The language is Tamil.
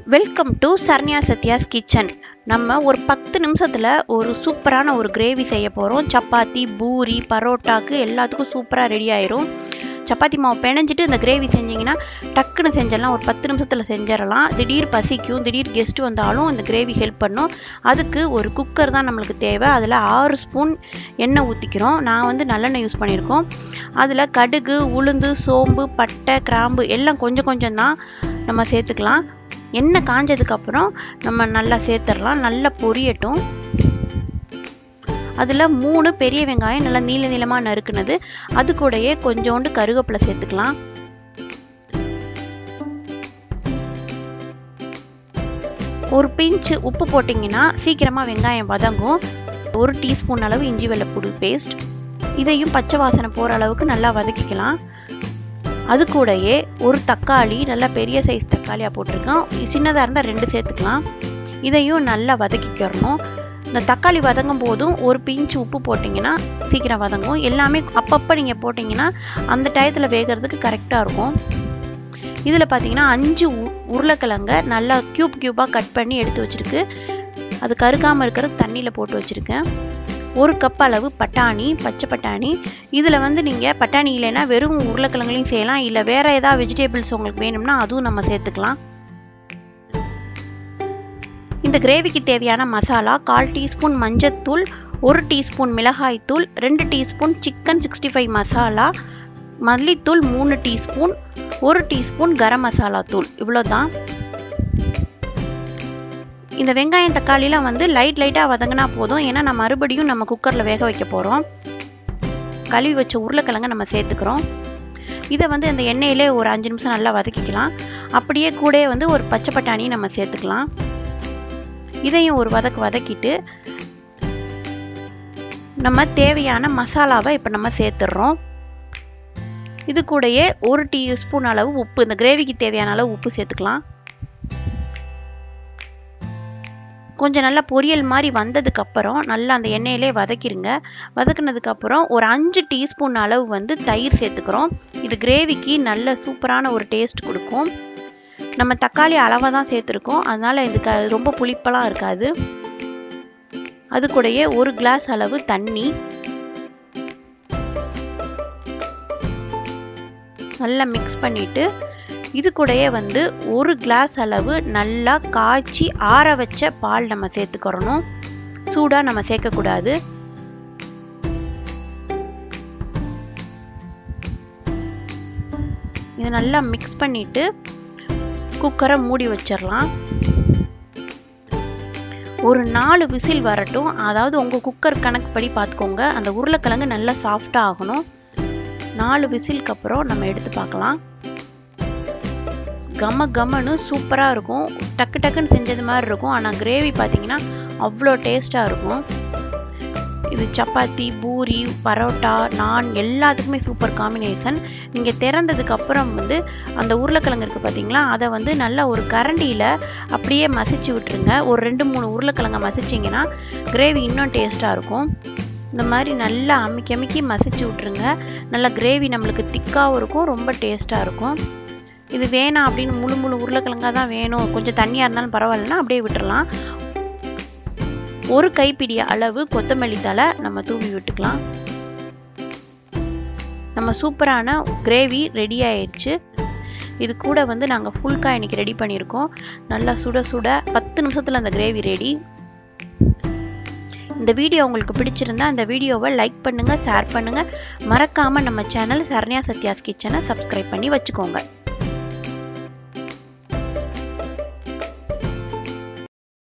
welcome to Saranya Sathya's kitchen நம்ம ஒரு பத்து நிமிஷத்தில் ஒரு சூப்பரான ஒரு கிரேவி செய்ய போகிறோம் சப்பாத்தி பூரி பரோட்டாக்கு எல்லாத்துக்கும் சூப்பராக ரெடி ஆயிரும் சப்பாத்தி மாவு பிணைஞ்சிட்டு இந்த கிரேவி செஞ்சிங்கன்னா டக்குன்னு செஞ்சிடலாம் ஒரு பத்து நிமிஷத்தில் செஞ்சிடலாம் திடீர் பசிக்கும் திடீர் கெஸ்ட் வந்தாலும் இந்த கிரேவி ஹெல்ப் பண்ணும் அதுக்கு ஒரு குக்கர் தான் நம்மளுக்கு தேவை அதில் ஆறு ஸ்பூன் எண்ணெய் ஊற்றிக்கிறோம் நான் வந்து நல்லெண்ணெய் யூஸ் பண்ணியிருக்கோம் அதில் கடுகு உளுந்து சோம்பு பட்டை கிராம்பு எல்லாம் கொஞ்சம் கொஞ்சம் தான் நம்ம சேர்த்துக்கலாம் எண்ணெய் காஞ்சதுக்கப்புறம் நம்ம நல்லா சேர்த்துடலாம் நல்லா பொரியட்டும் அதில் மூணு பெரிய வெங்காயம் நல்லா நீள நீளமாக நறுக்குனது அது கூடயே கொஞ்சோண்டு கருவேப்பிலை சேர்த்துக்கலாம் ஒரு பிஞ்சு உப்பு போட்டிங்கன்னா சீக்கிரமாக வெங்காயம் வதங்கும் ஒரு டீஸ்பூன் அளவு இஞ்சி வெள்ளைப்பூடு பேஸ்ட் இதையும் பச்சை வாசனை போகிற அளவுக்கு நல்லா வதக்கிக்கலாம் அது கூடயே ஒரு தக்காளி நல்லா பெரிய சைஸ் தக்காளியாக போட்டிருக்கோம் சின்னதாக இருந்தால் ரெண்டு சேர்த்துக்கலாம் இதையும் நல்லா வதக்கிக்கிறணும் இந்த தக்காளி வதங்கும் போதும் ஒரு பிஞ்சு உப்பு போட்டிங்கன்னா சீக்கிரம் வதங்கும் எல்லாமே அப்பப்போ நீங்கள் போட்டிங்கன்னா அந்த டயத்தில் வேகிறதுக்கு கரெக்டாக இருக்கும் இதில் பார்த்தீங்கன்னா அஞ்சு உருளைக்கிழங்க நல்லா க்யூப் க்யூப்பாக கட் பண்ணி எடுத்து வச்சுருக்கு அது கருக்காமல் இருக்கிறது தண்ணியில் போட்டு வச்சுருக்கேன் ஒரு கப் அளவு பட்டாணி பச்சை பட்டாணி இதில் வந்து நீங்கள் பட்டாணி இல்லைன்னா வெறும் உருளைக்கிழங்குலையும் செய்யலாம் இல்லை வேறு ஏதாவது வெஜிடபிள்ஸ் உங்களுக்கு வேணும்னா அதுவும் நம்ம சேர்த்துக்கலாம் இந்த கிரேவிக்கு தேவையான மசாலா கால் டீஸ்பூன் மஞ்சத்தூள் ஒரு டீஸ்பூன் மிளகாய்த்தூள் ரெண்டு teaspoon chicken sixty five masala மல்லித்தூள் மூணு டீஸ்பூன் ஒரு டீஸ்பூன் கரம் மசாலா தூள் இவ்வளோ தான் இந்த வெங்காயம் தக்காளிலாம் வந்து லைட் லைட்டாக வதங்கினா போதும் ஏன்னா நம்ம மறுபடியும் நம்ம குக்கரில் வேக வைக்க போகிறோம் கழுவி வச்ச உருளைக்கிழங்க நம்ம சேர்த்துக்கிறோம் இதை வந்து இந்த எண்ணெயிலே ஒரு அஞ்சு நிமிஷம் நல்லா வதக்கிக்கலாம் அப்படியே கூட வந்து ஒரு பச்சை பட்டாணி நம்ம சேர்த்துக்கலாம் இதையும் ஒரு வதக்கு வதக்கிட்டு நம்ம தேவையான மசாலாவை இப்போ நம்ம சேர்த்துடுறோம் இது கூடயே ஒரு டீஸ்பூன் அளவு உப்பு இந்த கிரேவிக்கு தேவையான அளவு உப்பு சேர்த்துக்கலாம் கொஞ்சம் நல்லா பொரியல் மாதிரி வந்ததுக்கப்புறம் நல்லா அந்த எண்ணெயிலே வதக்கிடுங்க வதக்குனதுக்கப்புறம் ஒரு அஞ்சு டீஸ்பூன் அளவு வந்து தயிர் சேர்த்துக்கிறோம் இது கிரேவிக்கு நல்ல சூப்பரான ஒரு டேஸ்ட் கொடுக்கும் நம்ம தக்காளி அளவாக தான் சேர்த்துருக்கோம் அதனால் இது க ரொம்ப புளிப்பெல்லாம் இருக்காது அது கூடயே ஒரு கிளாஸ் அளவு தண்ணி நல்லா மிக்ஸ் பண்ணிவிட்டு இது கூடயே வந்து ஒரு கிளாஸ் அளவு நல்லா காய்ச்சி ஆற வச்ச பால் நம்ம சேர்த்துக்கிறணும் சூடாக நம்ம சேர்க்கக்கூடாது இதை நல்லா மிக்ஸ் பண்ணிவிட்டு குக்கரை மூடி வச்சிடலாம் ஒரு நாலு விசில் வரட்டும் அதாவது உங்கள் குக்கர் கணக்குப்படி பார்த்துக்கோங்க அந்த உருளைக்கிழங்கு நல்லா சாஃப்டாக ஆகணும் நாலு விசிலுக்கு அப்புறம் நம்ம எடுத்து பார்க்கலாம் கம கமன்னு சூப்பராக இருக்கும் டக்கு டக்குன்னு செஞ்சது மாதிரி இருக்கும் ஆனால் கிரேவி பார்த்தீங்கன்னா அவ்வளோ டேஸ்ட்டாக இருக்கும் இது சப்பாத்தி பூரி பரோட்டா நான் எல்லாத்துக்குமே சூப்பர் காம்பினேஷன் நீங்கள் திறந்ததுக்கப்புறம் வந்து அந்த உருளைக்கிழங்கு இருக்குது பார்த்தீங்களா அதை வந்து நல்லா ஒரு கரண்டியில் அப்படியே மசிச்சு விட்டுருங்க ஒரு ரெண்டு மூணு உருளைக்கிழங்க மசிச்சிங்கன்னா கிரேவி இன்னும் டேஸ்ட்டாக இருக்கும் இந்த மாதிரி நல்லா அமுக்கி அமுக்கி மசிச்சு விட்ருங்க நல்லா கிரேவி நம்மளுக்கு திக்காகவும் இருக்கும் ரொம்ப டேஸ்ட்டாக இருக்கும் இது வேணாம் அப்படின்னு முழு முழு உருளைக்கிழங்காக தான் வேணும் கொஞ்சம் தண்ணியாக இருந்தாலும் பரவாயில்லனா அப்படியே விட்டுறலாம் ஒரு கைப்பிடி அளவு கொத்தமல்லி தலை நம்ம தூவி விட்டுக்கலாம் நம்ம சூப்பரான கிரேவி ரெடி ஆயிடுச்சு இது கூட வந்து நாங்கள் ஃபுல்காய் இன்றைக்கி ரெடி பண்ணியிருக்கோம் நல்லா சுட சுட பத்து நிமிஷத்தில் அந்த கிரேவி ரெடி இந்த வீடியோ உங்களுக்கு பிடிச்சிருந்தா அந்த வீடியோவை லைக் பண்ணுங்கள் ஷேர் பண்ணுங்கள் மறக்காமல் நம்ம சேனல் சரண்யா சத்யாஸ் கிச்சனை சப்ஸ்கிரைப் பண்ணி வச்சுக்கோங்க